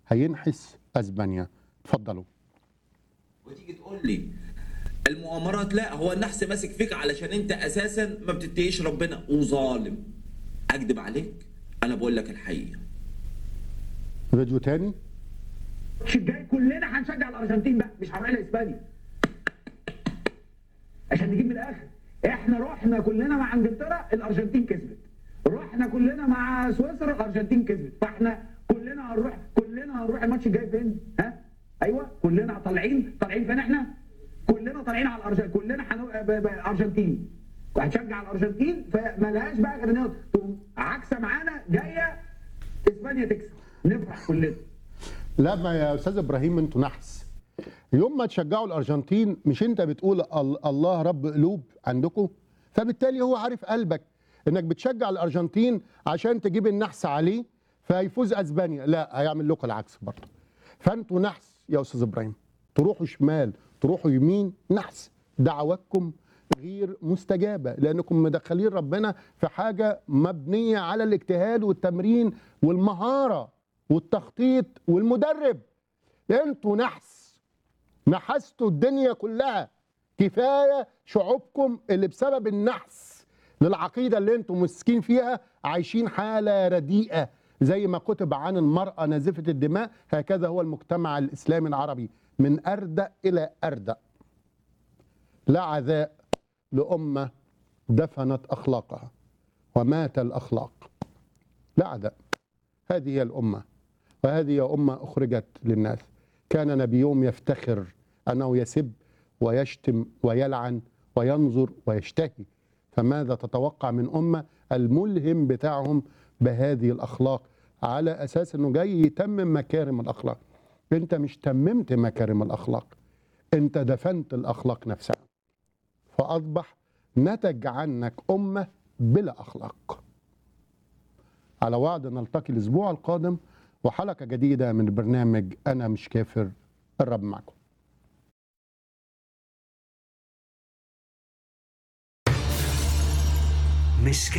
هينحس اسبانيا اتفضلوا وتيجي تقول لي المؤامرات لا هو النحس ماسك فيك علشان انت اساسا ما بتتقيش ربنا وظالم اكذب عليك انا بقول لك الحقيقه فيديو تاني الماتش الجاي كلنا هنشجع الارجنتين بقى مش هنروح لاسبانيا عشان نجيب من الاخر احنا رحنا كلنا مع انجلترا الارجنتين كسبت رحنا كلنا مع سويسرا الارجنتين كسبت فاحنا كلنا هنروح كلنا هنروح الماتش الجاي فين ها ايوه كلنا طالعين طالعين فين احنا كلنا طالعين على الارجنتين كلنا حنو... ب... ب... ارجنتين وهنشجع الارجنتين فما لهاش بقى غير انها تقوم عكسه معانا جايه اسبانيا تكسب نفرح كلنا لا ما يا استاذ ابراهيم انتوا نحس يوم ما تشجعوا الارجنتين مش انت بتقول ال- الله رب قلوب عندكم فبالتالي هو عارف قلبك انك بتشجع الارجنتين عشان تجيب النحس عليه فيفوز اسبانيا لا هيعمل لكم العكس برضه فانتوا نحس يا استاذ ابراهيم تروحوا شمال تروحوا يمين نحس دعواتكم غير مستجابه لانكم مدخلين ربنا في حاجه مبنيه على الاجتهاد والتمرين والمهاره والتخطيط والمدرب انتوا نحس نحستوا الدنيا كلها كفايه شعوبكم اللي بسبب النحس للعقيده اللي انتم مسكين فيها عايشين حاله رديئه زي ما كتب عن المراه نازفه الدماء هكذا هو المجتمع الاسلامي العربي من اردأ الى اردأ لا عذاء لامه دفنت اخلاقها ومات الاخلاق لا عذاء هذه هي الامه وهذه هي امه اخرجت للناس كان نبيهم يفتخر انه يسب ويشتم ويلعن وينظر ويشتهي فماذا تتوقع من امه الملهم بتاعهم بهذه الاخلاق على اساس انه جاي يتمم مكارم الاخلاق انت مش تممت مكارم الاخلاق انت دفنت الاخلاق نفسها فاصبح نتج عنك امه بلا اخلاق على وعد نلتقي الاسبوع القادم وحلقه جديده من برنامج انا مش كافر الرب معكم مش